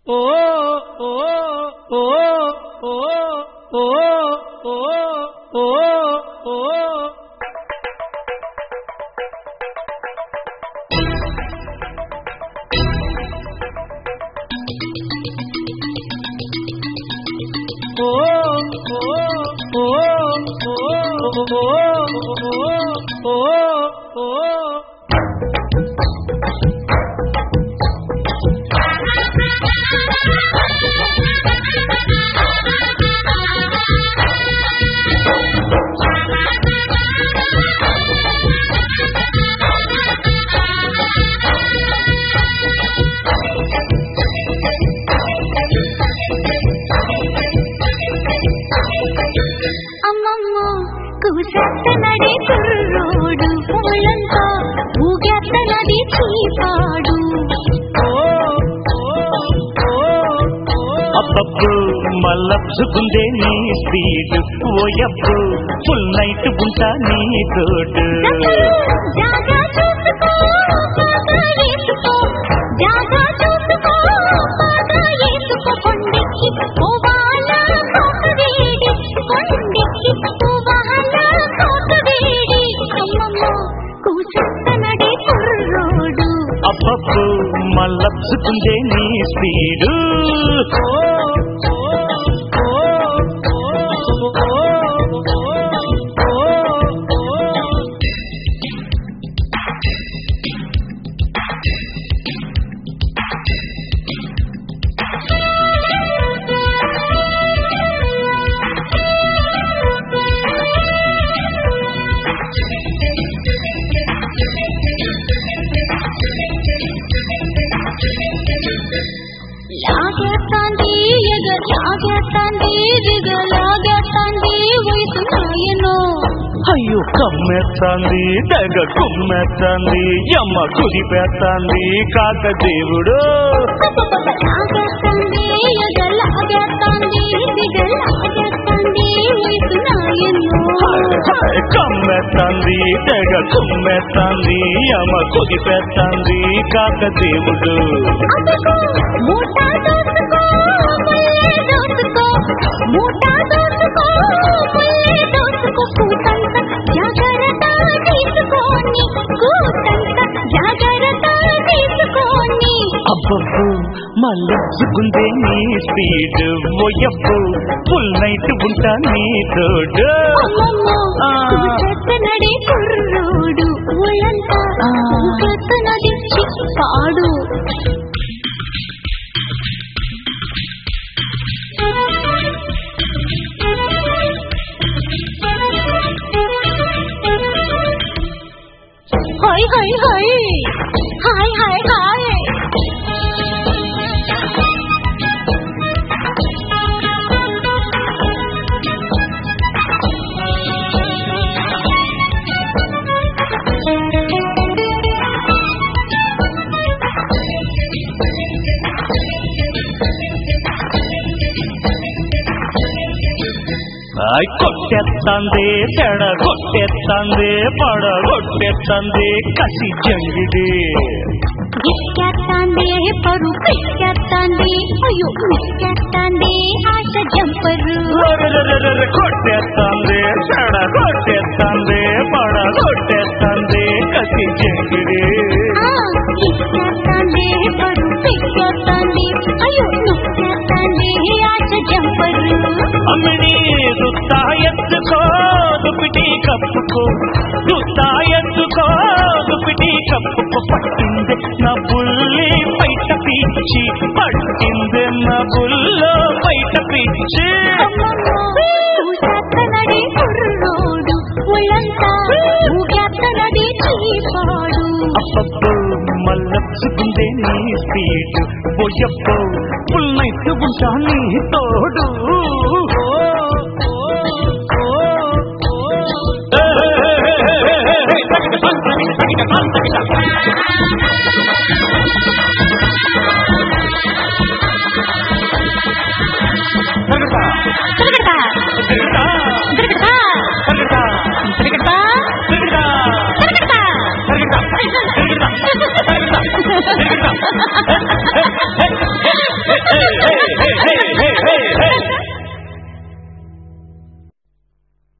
ఓ ఓ ఓ ఓ ఓ ఓ ఓ ఓ ఓ ఓ ఓ ఓ ఓ ఓ అమ్మమ్మ కూసెత్త నడి కుర్రోడు పూలంతా ఊగెత్త నది చీపాడు అబ్బబ్బు మల్లప్సుకుందే నీ స్పీడ్ ఓయబ్బు ఫుల్ నైట్ ఉంటా నీ తోడు జాగా చూసుకో బాగా వేసుకో జాగా చూసుకో బాగా వేసుకో కొండెక్కి పోవాల కోక వేడి కొండెక్కి పోవాల కోక వేడి అమ్మమ్మ కూసెత్త నడి కుర్రోడు అబ్బబ్బు మల్లప్సుకుందే నీ స్పీడు లాగేస్తాంది ఎగ లాగేస్తాంది దిగ లాగేస్తాంది వయసు నాయనో అయ్యో కమ్మెత్తాంది తెగ కుమ్మెత్తాంది అమ్మ కుదిపెత్తాంది కాక దేవుడు లాగేస్తాంది ఎగ లాగేస్తాంది దిగ లాగేస్తాంది వయసు నాయనో కమ్మెత్తాంది తెగ కుమ్మెత్తాంది అమ్మ కుదిపెత్తాంది కాక దేవుడు అదుగో మూటా దోసుకో ముల్లే దోసుకో మూటా దోసుకో ముల్లే దోసుకో కూతంత జాగ్రత్త తీసుకోని కూతంత జాగ్రత్త తీసుకోని అబ్బబ్బు మళ్ళొచ్చుకుందే నీ స్పీడ్ ఓయబ్బు ఫుల్ నైట్ ఉంటా నీ తోడు ఆ. నడి కుర్రోడు ఒళ్ళంతా ఆ. నది పాడు హాయ్ హాయ్ హాయ్ హాయ్ హాయ్ హాయ్ ఆయ్ కొట్టెత్తంది తెడ కొట్టెత్తంది పడ కొట్టెత్తంది కసి జంగిడి గిక్కెత్తాంది పరు పిక్కెత్తాంది అయ్యో మిక్కెత్తాంది ఆశ జంపరు రరరరరర కొట్టెత్తంది తెడ కొట్టెత్తంది పడ కొట్టెత్తంది కసి జంగిడి ఆ, గిక్కెత్తాంది పరు పిక్కెత్తాంది అయ్యో మిక్కెత్తాంది ఆశ జంపరు అమ్మిడి దుత్తా ఎత్తుకో దుపిటి కప్పుకో దుత్తా ఎత్తుకో దుపిటి కప్పుకో పట్టింది నా బుల్లి బయట పిచ్చి పట్టింది నా బుల్లో బయట పిచ్చి నడి కుర్రోడు ఒళ్ళంతా ఊగెత్తనది చీపాడు అబ్బబ్బో మల్లచ్చుకుందే నీ స్పీడ్ పోయబ్బో ఫుల్ నైట్ ఉంటా నీ తోడు